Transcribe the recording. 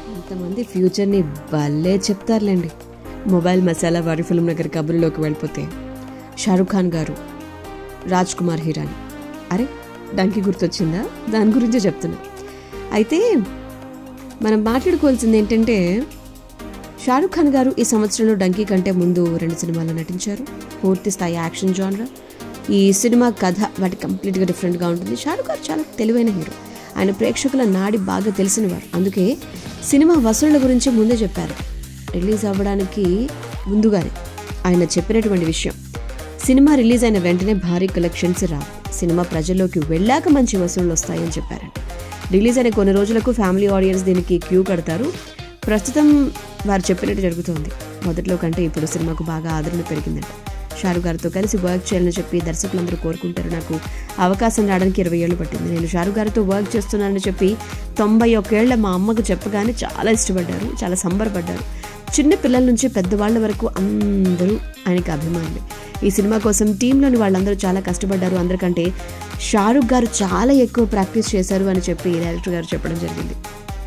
కొంతమంది ఫ్యూచర్ని భలే చెప్తారులేండి మొబైల్ మసాలా వారి ఫిల్మ్ నగర్ కబుర్లోకి వెళ్ళిపోతే షారుఖ్ ఖాన్ గారు రాజ్ కుమార్ హిరాని అరే డంకి గుర్తొచ్చిందా దాని గురించే చెప్తున్నా అయితే మనం మాట్లాడుకోవాల్సింది ఏంటంటే షారుఖ్ ఖాన్ గారు ఈ సంవత్సరంలో డంకీ కంటే ముందు రెండు సినిమాల్లో నటించారు పూర్తి స్థాయి యాక్షన్ జానర్ ఈ సినిమా కథ వాటి కంప్లీట్గా డిఫరెంట్గా ఉంటుంది షారుఖ్ గారు చాలా తెలివైన హీరో ఆయన ప్రేక్షకుల నాడి బాగా తెలిసినవారు అందుకే సినిమా వసూళ్ల గురించి ముందే చెప్పారు రిలీజ్ అవ్వడానికి ముందుగానే ఆయన చెప్పినటువంటి విషయం సినిమా రిలీజ్ అయిన వెంటనే భారీ కలెక్షన్స్ రావు సినిమా ప్రజల్లోకి వెళ్ళాక మంచి వసూళ్లు వస్తాయని చెప్పారంట రిలీజ్ అయిన కొన్ని రోజులకు ఫ్యామిలీ ఆడియన్స్ దీనికి క్యూ కడతారు ప్రస్తుతం వారు చెప్పినట్టు జరుగుతోంది మొదట్లో కంటే ఇప్పుడు సినిమాకు బాగా ఆదరణ పెరిగిందంట షారుఖ్ గారితో కలిసి వర్క్ చేయాలని చెప్పి దర్శకులందరూ కోరుకుంటారు నాకు అవకాశం రావడానికి ఇరవై ఏళ్ళు పట్టింది నేను షారుఖ్ గారితో వర్క్ చేస్తున్నానని చెప్పి తొంభై ఒకేళ్ల మా అమ్మకు చెప్పగానే చాలా ఇష్టపడ్డారు చాలా సంబరపడ్డారు చిన్న పిల్లల నుంచి పెద్దవాళ్ళ వరకు అందరూ ఆయనకి అభిమానులు ఈ సినిమా కోసం టీంలోని వాళ్ళందరూ చాలా కష్టపడ్డారు అందరికంటే షారుఖ్ గారు చాలా ఎక్కువ ప్రాక్టీస్ చేశారు అని చెప్పి డైరెక్టర్ గారు చెప్పడం జరిగింది